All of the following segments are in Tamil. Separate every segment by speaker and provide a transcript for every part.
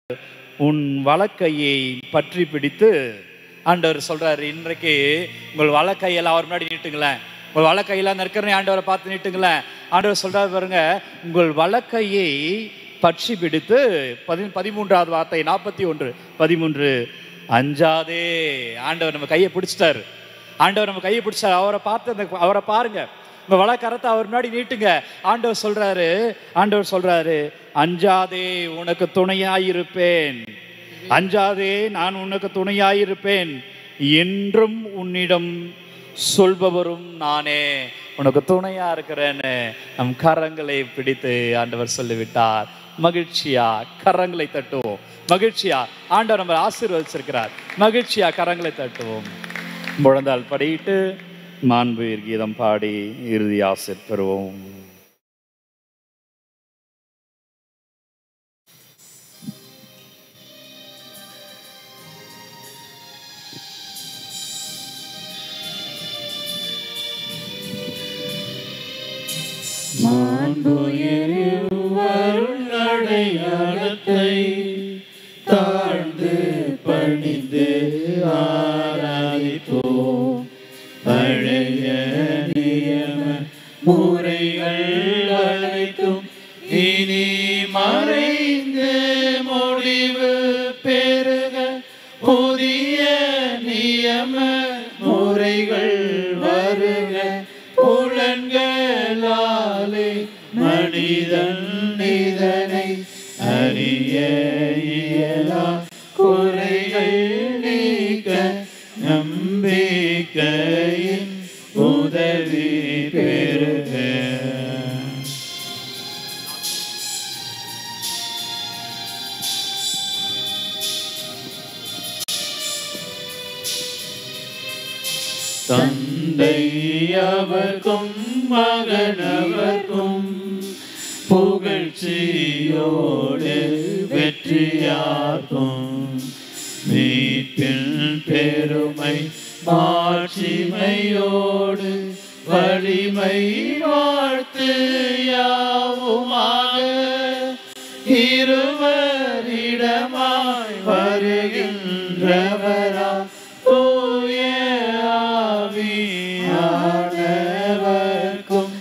Speaker 1: உன் வலக்கையை பற்றி பிடித்து ஆண்டவர் சொல்றாரு இன்றைக்கு உங்கள் வலக்கையெல்லாம் அவர் முன்னாடி நீட்டுங்களேன் உங்கள் வலக்கையெல்லாம் நிற்கிறனே ஆண்டவரை பார்த்து நீட்டுங்களேன் ஆண்டவர் சொல்றாரு பாருங்க உங்கள் வலக்கையை பற்றி பிடித்து பதி பதிமூன்றாவது வார்த்தை நாற்பத்தி ஒன்று பதிமூன்று அஞ்சாதே ஆண்டவர் நம்ம கையை பிடிச்சிட்டாரு ஆண்டவர் நம்ம கையை பிடிச்சாரு அவரை பார்த்து அந்த அவரை பாருங்க உங்க வழக்கரத்தை அவர் முன்னாடி நீட்டுங்க ஆண்டவர் சொல்றாரு ஆண்டவர் சொல்றாரு அஞ்சாதே உனக்கு துணையாயிருப்பேன் அஞ்சாதே நான் உனக்கு துணையாயிருப்பேன் என்றும் உன்னிடம் சொல்பவரும் நானே உனக்கு துணையா இருக்கிறேன்னு நம் கரங்களை பிடித்து ஆண்டவர் சொல்லிவிட்டார் மகிழ்ச்சியா கரங்களை தட்டுவோம் மகிழ்ச்சியா ஆண்டவர் நம்ம ஆசீர்வதிச்சிருக்கிறார் மகிழ்ச்சியா கரங்களை தட்டுவோம் முழந்தால் படியிட்டு மாண்புயிர் கீதம் பாடி இறுதி ஆசிர் பெறுவோம்
Speaker 2: அடையாளத்தை தாழ்ந்து பணிந்து ஆராதிப்போம் பழைய நியம முறைகள் அனைத்தும் இனி மறைந்து முடிவு பெருக புதிய நியம முறைகள் வருக புலன்களாலே மனிதன் இதனை அறிய இயலா குறைகள் நீக்க நம்பிக்கையின் உதவி பெறுக தந்தை அவர்க்கும் மகனவர்க்கும் புகழ்ச்சியோடு வெற்றியாகும் மீட்பின் பெருமை மாட்சிமையோடு வலிமை வாழ்த்து யாவுமாக இருவரிடமாய் வருகின்றவரா தூய ஆவியானவர்க்கும்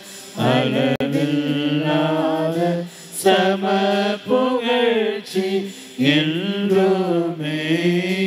Speaker 2: அளவில்லாத சம புகழ்ச்சி என்றுமே